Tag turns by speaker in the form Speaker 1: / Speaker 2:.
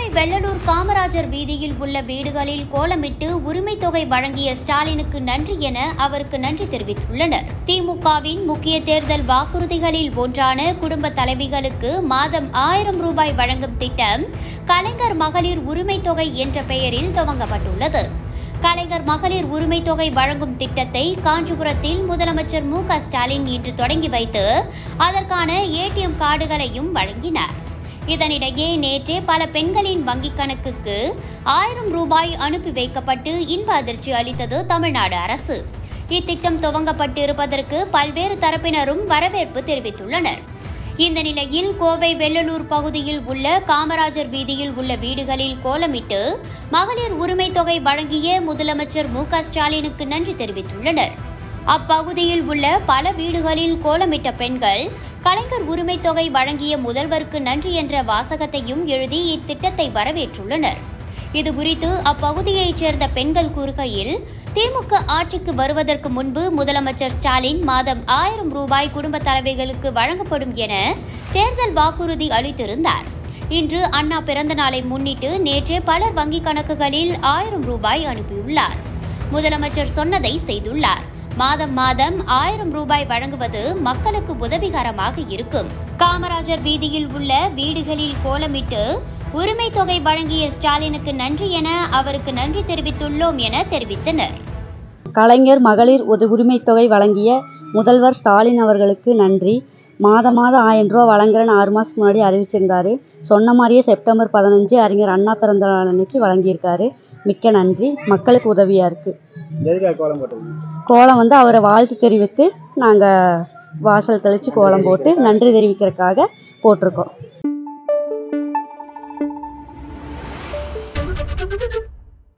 Speaker 1: வெள்ளலூர் காமராஜர் வீதியில் உள்ள வீடுகளில் கோலமிட்டு உரிமை தொகை வழங்கிய ஸ்டாலினுக்கு நன்றி என அவருக்கு நன்றி தெரிவித்துள்ளனர் திமுகவின் முக்கிய தேர்தல் வாக்குறுதிகளில் ஒன்றான குடும்ப தலைவிகளுக்கு மாதம் ஆயிரம் ரூபாய் வழங்கும் திட்டம் கலைஞர் மகளிர் உரிமை தொகை என்ற பெயரில் துவங்கப்பட்டுள்ளது கலைஞர் மகளிர் உரிமை தொகை வழங்கும் திட்டத்தை காஞ்சிபுரத்தில் முதலமைச்சர் மு க ஸ்டாலின் இன்று தொடங்கி வைத்து அதற்கான ஏடிஎம் கார்டுகளையும் வழங்கினார் இதனிடையே நேற்றே பல பெண்களின் வங்கிக் கணக்குக்கு ஆயிரம் ரூபாய் அனுப்பி வைக்கப்பட்டு இன்ப அதிர்ச்சி அளித்தது தமிழ்நாடு அரசு இத்திட்டம் துவங்கப்பட்டு இருப்பதற்கு பல்வேறு தரப்பினரும் வரவேற்பு தெரிவித்துள்ளனர் இந்த நிலையில் கோவை வெள்ளலூர் பகுதியில் உள்ள காமராஜர் வீதியில் உள்ள வீடுகளில் கோலமிட்டு மகளிர் உரிமை தொகை வழங்கிய முதலமைச்சர் மு க ஸ்டாலினுக்கு நன்றி தெரிவித்துள்ளனர் அப்பகுதியில் உள்ள பல வீடுகளில் கோலமிட்ட பெண்கள் கலைஞர் உரிமை தொகை வழங்கிய முதல்வருக்கு நன்றி என்ற வாசகத்தையும் எழுதி இத்திட்டத்தை வரவேற்றுள்ளனர் இதுகுறித்து அப்பகுதியைச் சேர்ந்த பெண்கள் கூறுகையில் திமுக ஆட்சிக்கு வருவதற்கு முன்பு முதலமைச்சர் ஸ்டாலின் மாதம் ஆயிரம் ரூபாய் குடும்ப தலைவிகளுக்கு வழங்கப்படும் என தேர்தல் வாக்குறுதி அளித்திருந்தார் இன்று அண்ணா பிறந்த நாளை முன்னிட்டு நேற்றே பலர் வங்கிக் கணக்குகளில் ஆயிரம் ரூபாய் அனுப்பியுள்ளார் முதலமைச்சர் சொன்னதை செய்துள்ளார் மாதம் மாதம் ஆயிரம் ரூபாய் வழங்குவது மக்களுக்கு உதவிகரமாக இருக்கும் காமராஜர் வீதியில் உள்ள வீடுகளில் கோலமிட்டு உரிமை தொகை வழங்கிய ஸ்டாலினுக்கு நன்றி என அவருக்கு நன்றி தெரிவித்துள்ளோம் என தெரிவித்தனர்
Speaker 2: கலைஞர் மகளிர் உத உரிமைத் தொகை வழங்கிய முதல்வர் ஸ்டாலின் அவர்களுக்கு நன்றி மாதம் மாதம் ஆயிரம் ரூபா வழங்குறேன்னு ஆறு மாதத்துக்கு முன்னாடி அறிவிச்சிருந்தாரு சொன்ன மாதிரியே செப்டம்பர் பதினஞ்சு அறிஞர் அண்ணா பிறந்த நாள் அன்னைக்கு வழங்கியிருக்காரு மிக்க நன்றி மக்களுக்கு உதவியாக இருக்குது
Speaker 3: எதுக்காக கோலம் போட்டிருக்கீங்க
Speaker 2: கோலம் வந்து அவரை வாழ்த்து தெரிவித்து நாங்கள் வாசல் தெளித்து கோலம் போட்டு நன்றி தெரிவிக்கிறதுக்காக போட்டிருக்கோம்